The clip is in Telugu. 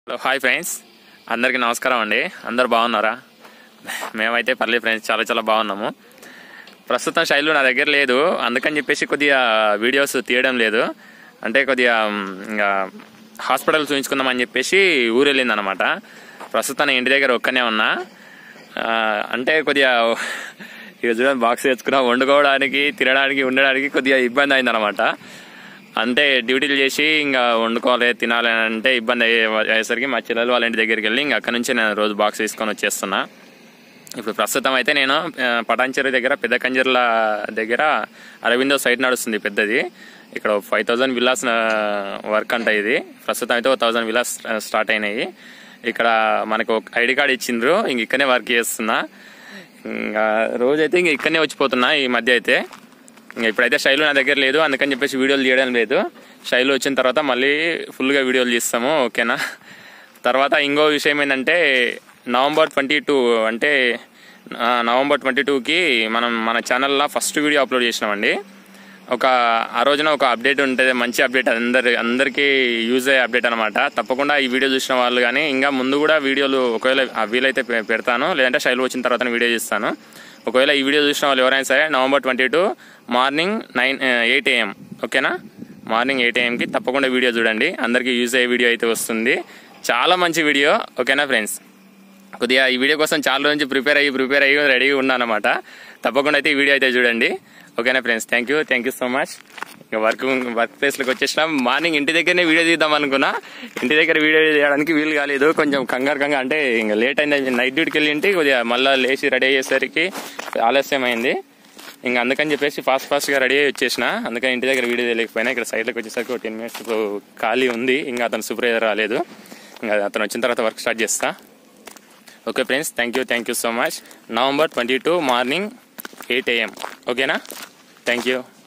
హలో హాయ్ ఫ్రెండ్స్ అందరికీ నమస్కారం అండి అందరు బాగున్నారా మేమైతే పర్లే ఫ్రెండ్స్ చాలా చాలా బాగున్నాము ప్రస్తుతం శైలు నా దగ్గర లేదు అందుకని చెప్పేసి కొద్దిగా వీడియోస్ తీయడం లేదు అంటే కొద్దిగా మ్, ఇంకా హాస్పిటల్ చూపించుకుందామని చెప్పేసి ఊరు వెళ్ళింది అనమాట ప్రస్తుతం నేను ఇంటి దగ్గర ఒక్కనే ఉన్నా ఆ, అంటే కొద్దిగా ఇక చూడండి బాక్స్ తెచ్చుకున్నా వండుకోవడానికి తినడానికి ఉండడానికి కొద్దిగా ఇబ్బంది అయిందనమాట అంటే డ్యూటీలు చేసి ఇంకా వండుకోవాలి తినాలి అని అంటే ఇబ్బంది అయ్యే అయ్యేసరికి మా చెల్లెలు వాళ్ళ ఇంటి దగ్గరికి వెళ్ళి ఇంకా అక్కడ నుంచి నేను రోజు బాక్స్ తీసుకొని వచ్చేస్తున్నా ఇప్పుడు ప్రస్తుతం అయితే నేను ఆ, పటాన్చెరు దగ్గర పెద్ద కంజర్ల దగ్గర అరవిందో సైట్ నడుస్తుంది పెద్దది ఇక్కడ ఫైవ్ థౌజండ్ విల్లాస్ వర్క్ అంట ఇది ప్రస్తుతం అయితే ఒక థౌజండ్ విల్లాస్ స్టార్ట్ అయినాయి ఇక్కడ మనకు ఒక ఐడి కార్డ్ ఇచ్చిండ్రు ఇంక ఇక్కడనే వర్క్ చేస్తున్నా ఇంకా రోజైతే ఇంక ఇక్కడనే వచ్చిపోతున్నా ఈ మధ్య అయితే ఇంకా ఇప్పుడైతే శైలు నా దగ్గర లేదు అందుకని చెప్పేసి వీడియోలు తీయడం లేదు శైలు వచ్చిన తర్వాత మళ్ళీ ఫుల్గా వీడియోలు తీస్తాము ఓకేనా తర్వాత ఇంకో విషయం ఏంటంటే నవంబర్ ట్వంటీ టూ అంటే ఆ, నవంబర్ ట్వంటీ టూకి మనం మన ఛానల్లో ఫస్ట్ వీడియో అప్లోడ్ చేసినామండి ఒక ఆ రోజున ఒక అప్డేట్ ఉంటుంది మంచి అప్డేట్ అందరి అందరికీ యూజ్ అయ్యే అప్డేట్ అనమాట తప్పకుండా ఈ వీడియో చూసిన వాళ్ళు కానీ ఇంకా ముందు కూడా వీడియోలు ఒకవేళ ఆ వీలైతే పె- పెడతాను లేదంటే శైలు వచ్చిన తర్వాత వీడియో చేస్తాను ఒకవేళ ఈ వీడియో చూసిన వాళ్ళు ఎవరైనా సరే November twenty two morning nine eight AM ఓకేనా మార్నింగ్ ఎయిట్ ఏఎంకి తప్పకుండా వీడియో చూడండి అందరికీ యూజ్ అయ్యే వీడియో అయితే వస్తుంది చాలా మంచి వీడియో ఓకేనా ఫ్రెండ్స్ కొద్దిగా ఈ వీడియో కోసం చాలా రోజు నుంచి ప్రిపేర్ అయ్యి ప్రిపేర్ అయ్యి రెడీగా ఉన్నాను అనమాట తప్పకుండా అయితే ఈ వీడియో అయితే చూడండి ఓకేనా friends thank you thank you so much ఇంకా వర్క్ వర్క్ ప్లేస్లోకి వచ్చేసిన మార్నింగ్ ఇంటి దగ్గరనే వీడియో తీద్దాం అనుకున్నా ఇంటి దగ్గర వీడియో తీయడానికి వీలు కాలేదు కొంచెం కంగారు కంగారు అంటే ఇంకా లేట్ అయింది నైట్ డ్యూటీకి వెళ్ళి ఇంటి కొద్దిగా మళ్ళీ లేచి రెడీ అయ్యేసరికి ఆలస్యం అయింది ఇంకా అందుకని చెప్పేసి ఫాస్ట్ ఫాస్ట్గా రెడీ అయ్యి వచ్చేసిన అందుకని ఇంటి దగ్గర వీడియో తెలియకపోయినా ఇక్కడ సైడ్లోకి వచ్చేసరికి ఒక టెన్ మినిట్స్ ఖాళీ ఉంది ఇంకా అతను సూపర్వైజర్ రాలేదు ఇంకా అతను వచ్చిన తర్వాత వర్క్ స్టార్ట్ చేస్తా okay friends thank you thank you so much November twenty two morning eight AM ఓకేనా థ్యాంక్ యూ